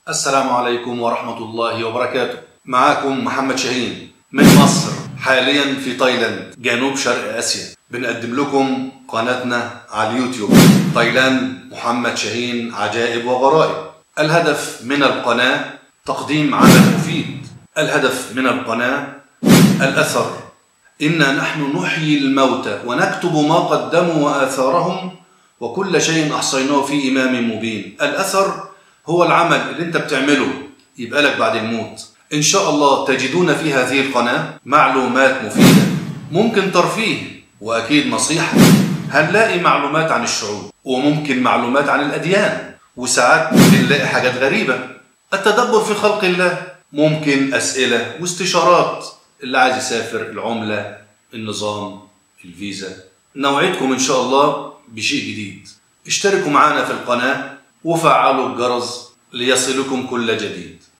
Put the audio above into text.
السلام عليكم ورحمة الله وبركاته معاكم محمد شاهين من مصر حاليا في تايلاند جنوب شرق آسيا بنقدم لكم قناتنا على اليوتيوب تايلاند محمد شاهين عجائب وغرائب الهدف من القناة تقديم عمل مفيد الهدف من القناة الأثر إنا نحن نحيي الموتى ونكتب ما قدموا وآثارهم وكل شيء أحصيناه في إمام مبين الأثر هو العمل اللي أنت بتعمله يبقى لك بعد الموت إن شاء الله تجدون في هذه القناة معلومات مفيدة ممكن ترفيه وأكيد نصيحة هنلاقي معلومات عن الشعوب وممكن معلومات عن الأديان وساعات بنلاقي حاجات غريبة التدبر في خلق الله ممكن أسئلة واستشارات اللي عايز يسافر العملة النظام الفيزا نوعدكم إن شاء الله بشيء جديد اشتركوا معنا في القناة وفعلوا الجرس ليصلكم كل جديد